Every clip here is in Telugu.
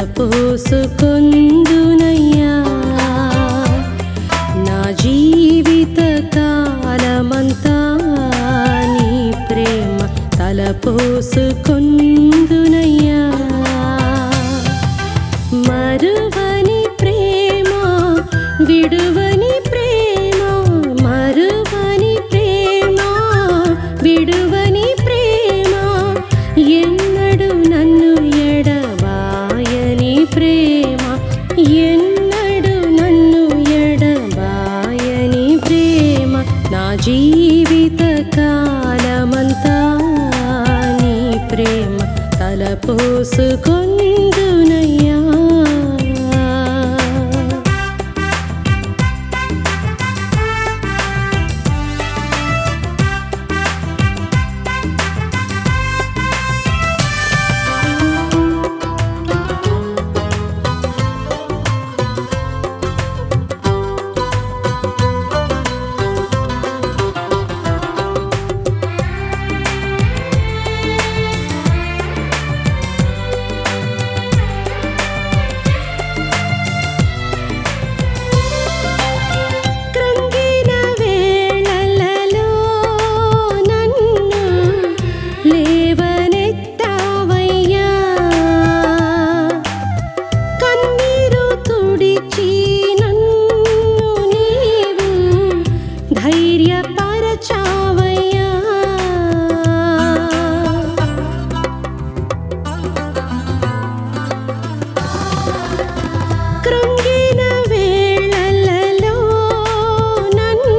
తలపోసుకొందునయ్యా నా జీవిత కాలమంతా నీ ప్రేమ తలపోసుకొందునయ్యా మరువని ప్రేమ విడువని ప్రేమ మరువని ప్రేమ విడువని ప్రేమ ఎన్నడు నన్ను ఎడబాయని ప్రేమ ఎన్నడు నన్ను ఎడబాయని ప్రేమ నా జీవిత కాలమంతా నీ ప్రేమ తలపోసుకొందునయ్యా కృంగిన వేళలలో నన్ను లేవనెత్తావయ్యా కన్నీరు తుడిచి నన్ను నీవు ధైర్యపరచావయ్యా కృంగిన వేళలలో నన్ను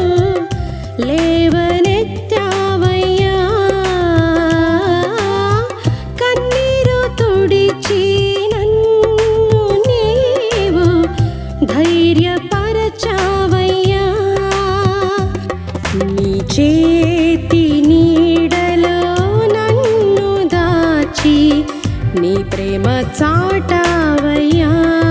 లేవనెత్తావయ్యా కన్నీరు తుడిచి నన్ను నీవు ధైర్యపరచావయ్యా నీ చేతి నీడలో నన్ను దాచి నీ ప్రేమ చాటావయ్యా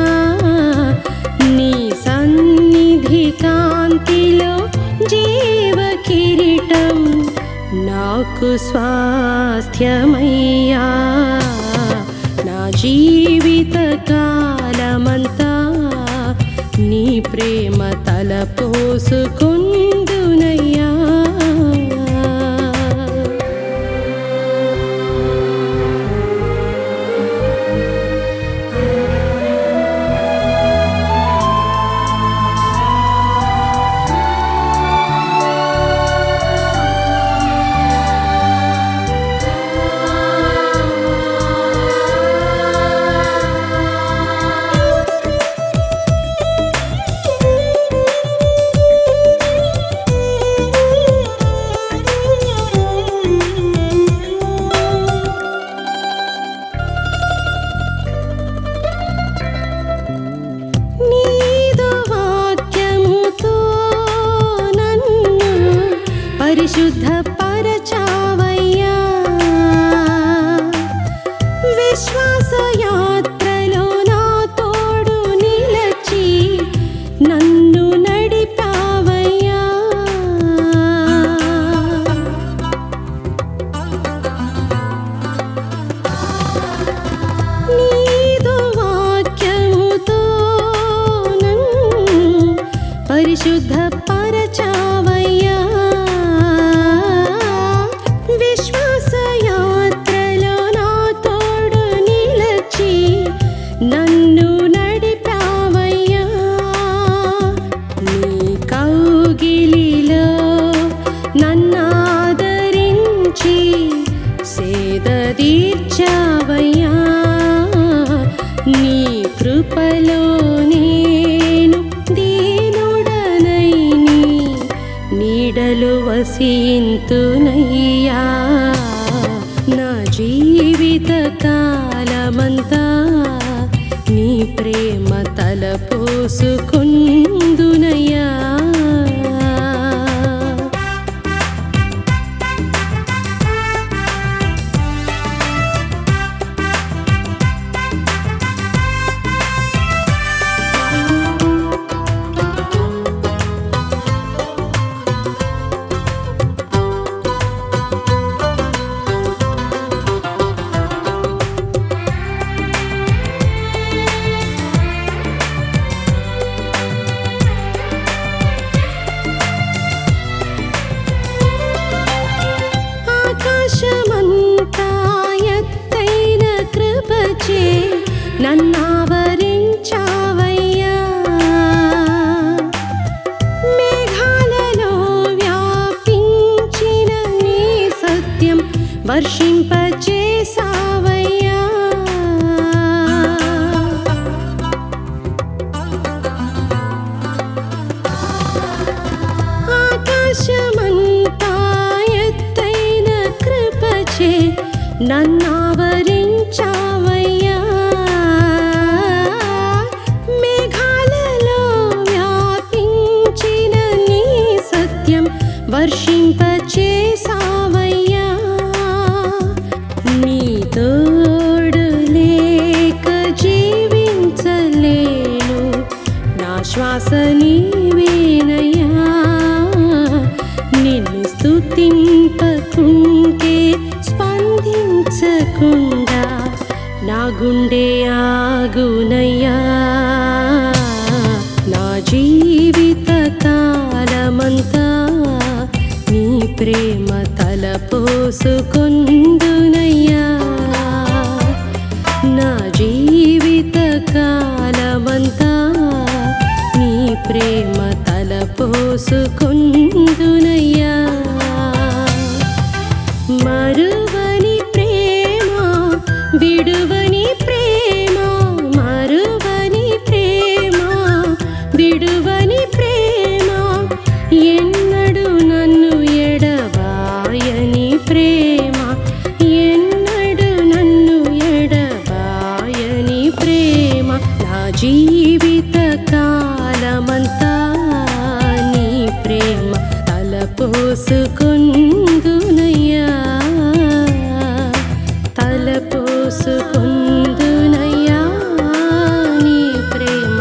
నీ సన్నిధి కాంతిలో జీవ కిరీటం నాకు స్వాస్థ్యమయ్యా నా జీవిత కాలమంతా నీ ప్రేమ తలపోసుకుందునయ్యా నీదు వాక్యముతో నన్ను పరిశుద్ధ పరచావయ్యా విశ్వాస యాత్రలో నా తోడు నిలచి నన్ను నడిపావయ్యా నీదు వాక్యముతో నన్ను పరిశుద్ధ పరచావయ్యా విశ్వాస యాత్రలో నా తోడు నిలచి నన్ను నడిపావయ్యా నీ కౌగిలిలో నన్నాదరించి సేద తీర్చావయ్యా నీ కృపలో నేను దీనుడనై నీ నీడలు వసింతునయ్యా నా జీవిత కాలమంతా నీ ప్రేమ తలపోసుకుందునయ్యా నన్నావరించావయ్యా మేఘాలలో వ్యాపించిన నీ సత్యం వర్షింపచేసావయ్యా ఆకాశమంతా ఎత్తైన కృపచే నన్నావరించావయ్యా మేఘాలలో వ్యాపించిన నీ సత్యం వర్షింపచేసావయ్యా నీ తోడు లేక జీవించలేను నా శ్వాస నీవేనయ్యా నిన్ను స్తుతింపకుంటే స్పందించకుండా నా గుండె ఆగునయ్యా నా జీవిత కాలమంతా నీ ప్రేమ తలపోసుకొందునయ్యా నా జీవిత కాలమంతా నీ ప్రేమ తలపోసుకొందునయ్యా మరువని ప్రేమ విడువని ప్రేమ మరువని ప్రేమ విడువని ప్రేమ ఎన్నడు నన్ను ఎడబాయని ప్రేమ ఎన్నడు నన్ను ఎడబాయని ప్రేమ నా జీవిత కాలమంతా నీ ప్రేమ తలపోసుకొందునయ్యా తలపోసుకొందునయ్యా నీ ప్రేమ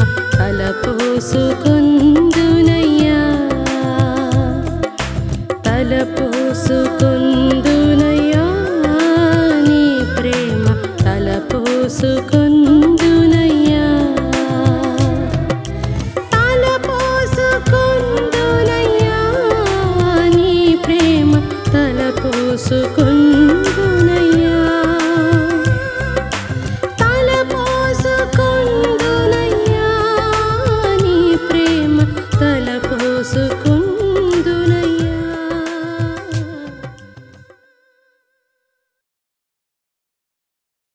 తలపోసుకొందునయ్యా తలపోసుకొందునయ్యా నీ ప్రేమ తలపోసుకొందునయ్యా తలపోసుకొందునయ్యా నీ ప్రేమ తలపోసుకొందునయ్యా